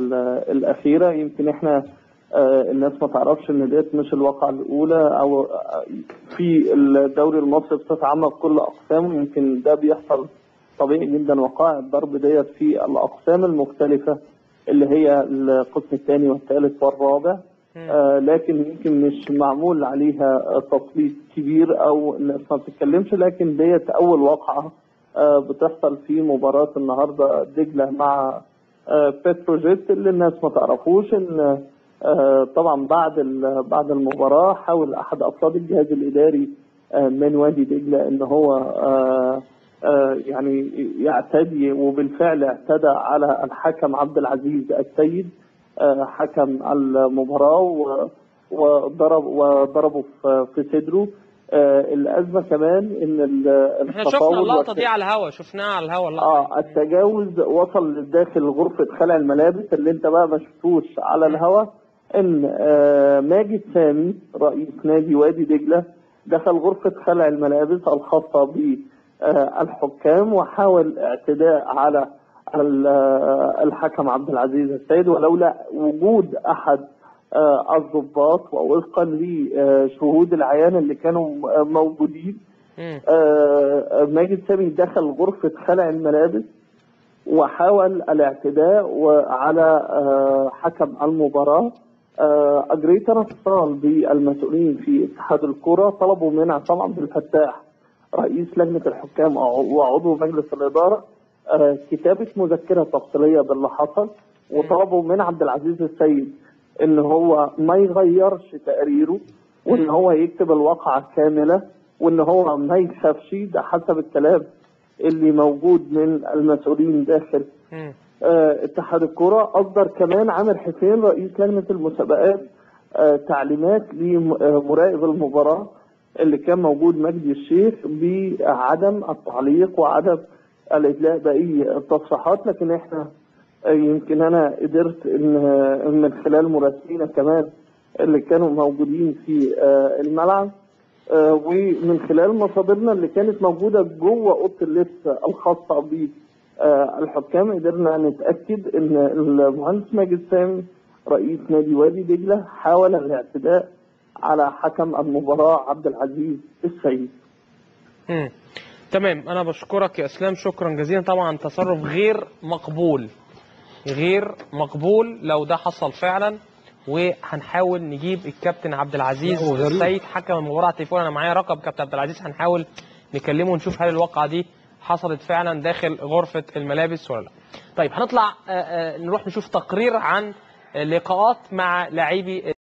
ال- الاخيره يمكن احنا آه، الناس ما تعرفش ان ديت مش الواقعه الاولى او آه، في الدوري المصري بصفه عامه بكل اقسامه يمكن ده بيحصل طبيعي جدا وقائع الضرب ديت في الاقسام المختلفه اللي هي القسم الثاني والثالث والرابع آه لكن يمكن مش معمول عليها تسليط كبير او الناس ما بتتكلمش لكن ديت اول واقعه آه بتحصل في مباراه النهارده دجله مع آه بتروجيت اللي الناس ما تعرفوش ان آه طبعا بعد ال- بعد المباراه حاول احد افراد الجهاز الاداري آه من وادي دجله ان هو آه آه يعني يعتدي وبالفعل اعتدى على الحكم عبد العزيز السيد آه، حكم المباراة و- وضرب وضربه في في صدره آه، الأزمة كمان إن ال- احنا شفنا التطاول اللقطه والت- دي على الهوا شفناها على الهوا اللقطه دي. اه التجاوز وصل لداخل غرفة خلع الملابس اللي انت بقى ما شفتوش على الهوا ان آه ماجد سامي رئيس نادي وادي دجلة دخل غرفة خلع الملابس الخاصة بالحكام وحاول اعتداء على ال- آه، الحكم عبد العزيز السيد ولولا وجود احد آه، الضباط ووفقا لشهود العيان اللي كانوا آه، موجودين مم. آه، ماجد سامي دخل غرفة خلع الملابس وحاول الاعتداء على آه، حكم المباراة آه، أجريت أنا اتصال بالمسؤولين في اتحاد الكرة طلبوا من عصام عبد الفتاح رئيس لجنة الحكام وعضو مجلس الإدارة آه، كتابة مذكرة تفصيلية باللي حصل وطلبوا من عبد العزيز السيد ان هو ما يغيرش تقريره وان هو يكتب الواقعة كاملة وان هو ما يخافش ده حسب الكلام اللي موجود من المسؤولين داخل مم. آه، اتحاد الكرة أصدر كمان عامر حسين رئيس لجنة المسابقات آه، تعليمات لمراقب المباراة اللي كان موجود مجدي الشيخ بعدم التعليق وعدم الإدلاء بأي تصريحات لكن احنا آه، يمكن أنا قدرت إن آه، من خلال مراسلينا كمان اللي كانوا موجودين في آه، الملعب آه، ومن خلال مصادرنا اللي كانت موجودة جوه أوضة اللبس الخاصة بالحكام قدرنا نتأكد إن المهندس ماجد سامي رئيس نادي وادي دجلة حاول الاعتداء على حكم المباراة عبد العزيز السيد مم. تمام انا بشكرك يا اسلام شكرا جزيلا طبعا تصرف غير مقبول غير مقبول لو ده حصل فعلا وهنحاول نجيب الكابتن عبد العزيز لا، هو غريب. السيد حكم المباراه على التليفون انا معايا رقم كابتن عبد العزيز هنحاول نكلمه ونشوف هل الواقعه دي حصلت فعلا داخل غرفه الملابس ولا لا. طيب هنطلع آه، آه، نروح نشوف تقرير عن لقاءات مع لاعبي